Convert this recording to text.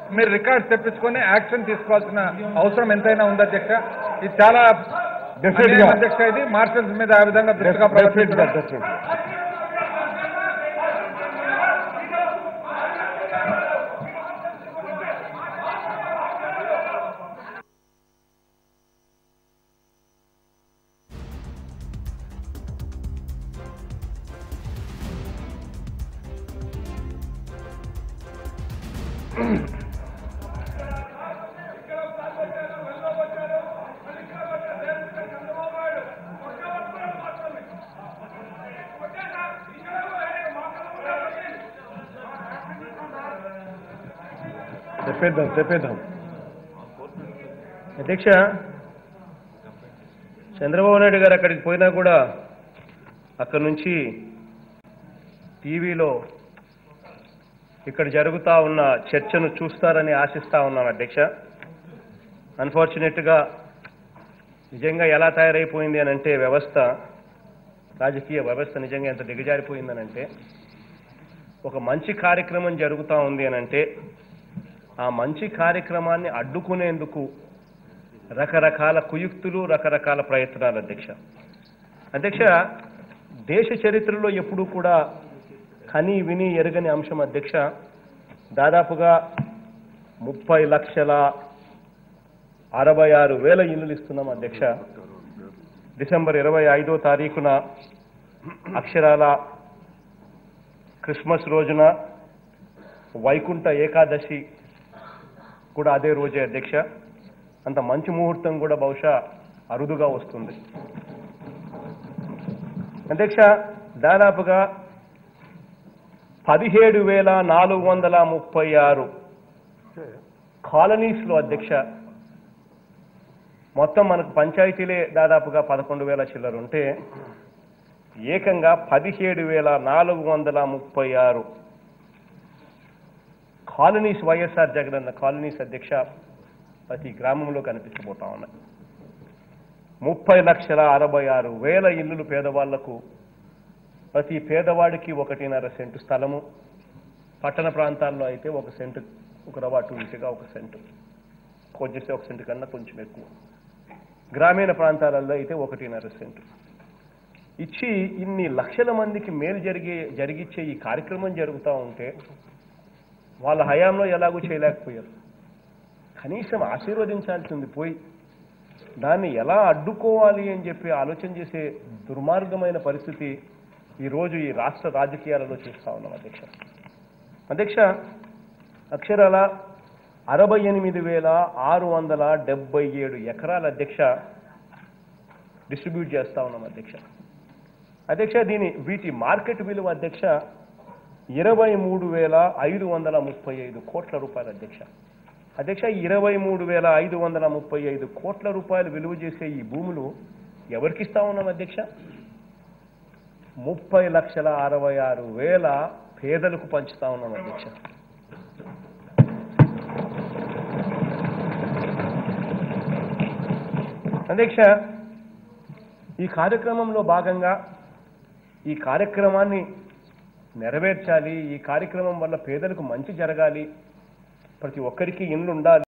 మీరు రికార్డ్స్ తెప్పించుకొని యాక్షన్ తీసుకోవాల్సిన అవసరం ఎంతైనా ఉంది అధ్యక్ష ఇది చాలా Definitely గా. అన్యాయం అధ్యక్ష ఇది మార్షల్స్ మీద ఆ విధంగా దురుసుగా ప్రవర్తించడం చెప్పేద్దాం చెప్పేద్దాం అధ్యక్ష చంద్రబాబు నాయుడు గారు అక్కడికి పోయినా కూడా అక్కడి నుంచి టీవీలో ఇక్కడ జరుగుతా ఉన్న చర్చను చూస్తారని ఆశిస్తా ఉన్నాను అధ్యక్ష అన్ఫార్చునేట్గా నిజంగా ఎలా తయారైపోయింది అని అంటే వ్యవస్థ రాజకీయ వ్యవస్థ నిజంగా ఎంత దిగజారిపోయిందని అంటే ఒక మంచి కార్యక్రమం జరుగుతూ ఉంది అని అంటే ఆ మంచి కార్యక్రమాన్ని అడ్డుకునేందుకు రకరకాల కుయుక్తులు రకరకాల ప్రయత్నాలు అధ్యక్ష అధ్యక్ష దేశ చరిత్రలో ఎప్పుడూ కూడా కని విని ఎరగని అంశం అధ్యక్ష దాదాపుగా ముప్పై లక్షల అరవై ఆరు వేల ఇల్లులు ఇస్తున్నాం అధ్యక్ష డిసెంబర్ ఇరవై ఐదో తారీఖున అక్షరాల క్రిస్మస్ రోజున వైకుంఠ ఏకాదశి కూడా అదే రోజే అధ్యక్ష అంత మంచి ముహూర్తం కూడా బహుశా అరుదుగా వస్తుంది అధ్యక్ష దాదాపుగా పదిహేడు వేల నాలుగు వందల ముప్పై ఆరు కాలనీస్లో అధ్యక్ష మొత్తం మనకు పంచాయతీలే దాదాపుగా పదకొండు వేల చిల్లర ఉంటే ఏకంగా పదిహేడు వేల నాలుగు వందల ముప్పై ఆరు కాలనీస్ వైఎస్ఆర్ జగనన్న కాలనీస్ అధ్యక్ష ప్రతి గ్రామంలో కనిపించబోతా ఉన్నాయి ముప్పై లక్షల అరవై ఆరు వేల ఇల్లులు పేదవాళ్లకు ప్రతి పేదవాడికి ఒకటిన్నర సెంటు స్థలము పట్టణ ప్రాంతాల్లో అయితే ఒక సెంటు ఒక రవ అటు ఇటుగా ఒక సెంటు కొంచెం ఒక సెంటు కన్నా కొంచెం ఎక్కువ గ్రామీణ ప్రాంతాలలో అయితే ఒకటిన్నర సెంటు ఇచ్చి ఇన్ని లక్షల మందికి మేలు జరిగే జరిగిచ్చే ఈ కార్యక్రమం జరుగుతూ ఉంటే వాళ్ళ హయాంలో ఎలాగూ చేయలేకపోయారు కనీసం ఆశీర్వదించాల్సింది పోయి దాన్ని ఎలా అడ్డుకోవాలి అని చెప్పి ఆలోచన చేసే దుర్మార్గమైన పరిస్థితి ఈరోజు ఈ రాష్ట్ర రాజకీయాలలో చూస్తా ఉన్నాం అధ్యక్ష అధ్యక్ష అక్షరాల అరవై ఎనిమిది వేల ఆరు వందల డెబ్బై ఏడు ఎకరాల అధ్యక్ష డిస్ట్రిబ్యూట్ చేస్తా ఉన్నాం అధ్యక్ష అధ్యక్ష దీని వీటి మార్కెట్ విలువ అధ్యక్ష ఇరవై మూడు వేల ఐదు వందల ముప్పై ఐదు కోట్ల రూపాయలు అధ్యక్ష అధ్యక్ష ఇరవై మూడు వేల ఐదు వందల ముప్పై ఐదు కోట్ల రూపాయలు విలువ చేసే ఈ భూములు ఎవరికి ఇస్తా ఉన్నాం అధ్యక్ష ముప్పై లక్షల అరవై ఆరు వేల పేదలకు పంచుతా ఉన్నాం అధ్యక్ష అధ్యక్ష ఈ కార్యక్రమంలో భాగంగా ఈ కార్యక్రమాన్ని నెరవేర్చాలి ఈ కార్యక్రమం వల్ల పేదలకు మంచి జరగాలి ప్రతి ఒక్కరికి ఇండ్లు ఉండాలి